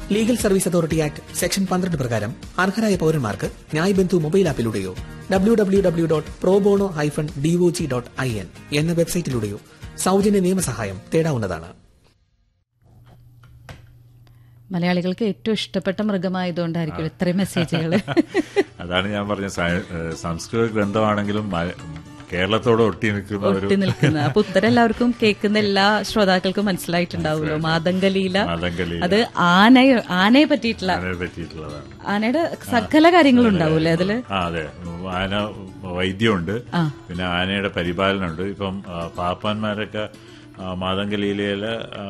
Legal service authority act section പന്ത്രണ്ട് പ്രകാരം അർഹരായ പൌരന്മാർക്ക് ന്യായ് ബന്ധു മൊബൈൽ ആപ്പിലൂടെയോ W W W dot pro bono hyphen DOG dot I N എന്ന വെബ്സൈറ്റിലൂടെയോ സൗജന്യ നിയമസഹായം തേടാവുന്നതാണ് മലയാളികൾക്ക് ഏറ്റവും ഇഷ്ടപ്പെട്ട മൃഗമായതുകൊണ്ടായിരിക്കും ഇത്രയും മെസ്സേജുകൾ അതാണ് ഞാൻ പറഞ്ഞ സയ- ഏഹ് സംസ്കൃത ഗ്രന്ഥമാണെങ്കിലും മ- കേരളത്തോട് ഒട്ടി നിൽക്കുന്ന ഒരു ഒട്ടി നിൽക്കുന്നത് അപ്പൊ ഉത്തരം എല്ലാവർക്കും കേൾക്കുന്ന എല്ലാ ശ്രോതാക്കൾക്കും മനസ്സിലായിട്ടുണ്ടാവുമല്ലോ മാതങ്കലീല മാതങ്കലീല. അത് ആനയെ ആനയെ പറ്റിയിട്ടുള്ള അതിനെ പറ്റിയിട്ടുള്ളതാണ് ആനയുടെ സകല കാര്യങ്ങളും ഉണ്ടാവൂലേ അതില് ആ അതെ ആന വൈദ്യമുണ്ട് പിന്നെ ആനയുടെ പരിപാലനമുണ്ട് ഇപ്പം ആ, പാപ്പാന്മാരൊക്കെ ആ, മാതങ്കലീലയില് ആ,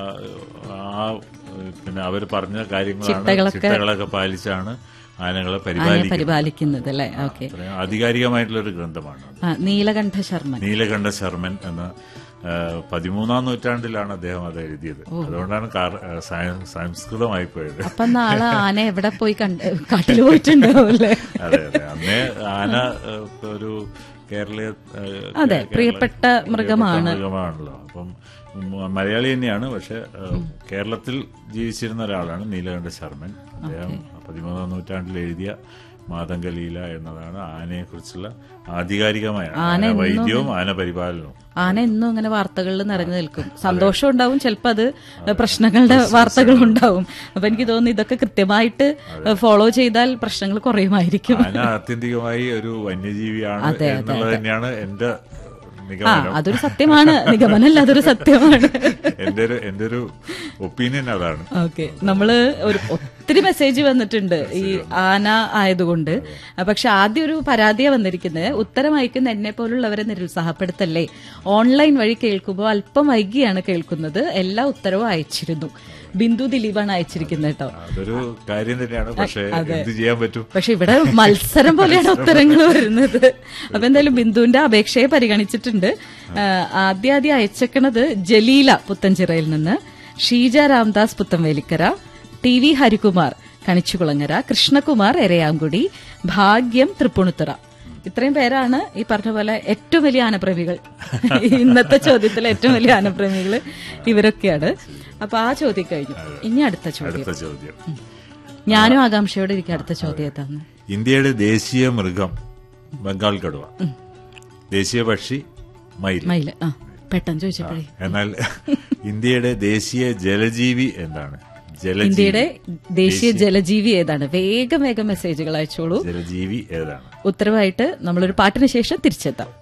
ആ പിന്നെ അവർ പറഞ്ഞ കാര്യങ്ങളാണ് ചിട്ടകളൊക്കെ- ചിട്ടകളൊക്കെ പാലിച്ചാണ് ആനകളെ ആനയെ പരിപാലിക്കുന്നത് പരിപാലിക്കുന്നത് അല്ലേ ഓക്കെ അത്രയും ആധികാരികമായിട്ടുള്ള ഒരു ഗ്രന്ഥമാണ് നീലകണ്ഠ ശർമ്മൻ നീലകണ്ഠ ശർമ്മൻ എന്ന ആ, പതിമൂന്നാം നൂറ്റാണ്ടിലാണ് അദ്ദേഹം അത് എഴുതിയത് അതുകൊണ്ടാണ് കാർ- ആ, സയ- സംസ്കൃതമായി പോയത് അപ്പൊ നാളെ ആന എവിടെ പോയി കണ്ട് കാട്ടിൽ പോയിട്ടുണ്ടാവൂല്ലേ അതെ അതെ അന്നേ ആന ആ, ഒരു കേരളീയ ആ, അതെ, കേരള- പ്രിയപ്പെട്ട മൃഗമാണ്. മൃഗമാണല്ലോ അപ്പം മ- മലയാളി തന്നെയാണ് പക്ഷെ ആ, കേരളത്തിൽ ജീവിച്ചിരുന്ന ഒരാളാണ് നീലകണ്ഠ ശർമ്മൻ അദ്ദേഹം പതിമൂന്നാം നൂറ്റാണ്ടിൽ എഴുതിയ മാതങ്കലീല എന്നതാണ് ആനയെ കുറിച്ചുള്ള ആധികാരികമായ ആന വൈദ്യവും ആന പരിപാലനവും ആന എന്നും ഇങ്ങനെ വാർത്തകളിൽ നിറഞ്ഞു നിൽക്കും സന്തോഷം ഉണ്ടാവും ചിലപ്പോൾ അത് പ്രശ്നങ്ങളുടെ വാർത്തകൾ ഉണ്ടാവും അപ്പൊ എനിക്ക് തോന്നുന്നു ഇതൊക്കെ കൃത്യമായിട്ട് ഫോളോ ചെയ്താൽ പ്രശ്നങ്ങൾ കുറയുമായിരിക്കും ആന ആത്യന്തികമായി ഒരു വന്യജീവിയാണ് അതെ, അതെ, എന്നുള്ളത് തന്നെയാണ് എന്റെ ആ നിഗമനം അതൊരു സത്യമാണ് നിഗമനല്ല അതൊരു സത്യമാണ് എന്റെ ഒരു എന്റെ ഒരു ഒപ്പീനിയൻ അതാണ് ഓക്കെ നമ്മള് ഒരു ഒത്തിരി മെസ്സേജ് വന്നിട്ടുണ്ട് ഈ ആന ആയതുകൊണ്ട് പക്ഷെ ആദ്യം ഒരു പരാതിയാണ് വന്നിരിക്കുന്നത് ഉത്തരം അയക്കുന്ന എന്നെ പോലുള്ളവരെ നിരുത്സാഹപ്പെടുത്തല്ലേ ഓൺലൈൻ വഴി കേൾക്കുമ്പോൾ അല്പം വൈകിയാണ് കേൾക്കുന്നത് എല്ലാ ഉത്തരവും അയച്ചിരുന്നു ബിന്ദു ദിലീപാണ് അയച്ചിരിക്കുന്നത് കേട്ടോ അതൊരു കാര്യം തന്നെയാണ് പക്ഷെ എന്ത് ചെയ്യാൻ പറ്റും പക്ഷെ ഇവിടെ മത്സരം പോലെയാണ് ഉത്തരങ്ങൾ വരുന്നത് അപ്പൊ എന്തായാലും ബിന്ദുവിന്റെ അപേക്ഷയെ പരിഗണിച്ചിട്ടുണ്ട് ആ, ആദ്യം ആദ്യം അയച്ചേക്കണത് ജലീല പുത്തഞ്ചിറയിൽ നിന്ന് ഷീജ രാംദാസ് പുത്തംവേലിക്കര ടി വി ഹരികുമാർ കണിച്ചുകുളങ്ങര കൃഷ്ണകുമാർ എരയാങ്കുടി ഭാഗ്യം തൃപ്പുണിത്തുറ ഇത്രയും പേരാണ് ഈ പറഞ്ഞ പോലെ ഏറ്റവും വലിയ ആനപ്രേമികൾ ഇന്നത്തെ ചോദ്യത്തിലെ ഏറ്റവും വലിയ ആനപ്രേമികൾ ഇവരൊക്കെയാണ് അപ്പൊ ആ ചോദ്യം കഴിഞ്ഞു ഇനി അടുത്ത ചോദ്യം അടുത്ത ചോദ്യം ഞാനും ആകാംക്ഷയോടെ ഇരിക്കും അടുത്ത ചോദ്യത്താണ് ഇന്ത്യയുടെ ദേശീയ മൃഗം ബംഗാൾ കടുവ ദേശീയ പക്ഷി മയിൽ മയില് ആ പെട്ടെന്ന് ചോദിച്ചപ്പോഴേ എന്നാൽ ഇന്ത്യയുടെ ദേശീയ ജലജീവി എന്താണ് ജലജീവി ഇന്ത്യയുടെ ദേശീയ ജലജീവി ഏതാണ് വേഗം വേഗം മെസ്സേജുകൾ അയച്ചോളൂ ജലജീവി ഏതാണ് ഉത്തരവായിട്ട് നമ്മളൊരു പാട്ടിന് ശേഷം തിരിച്ചെത്താം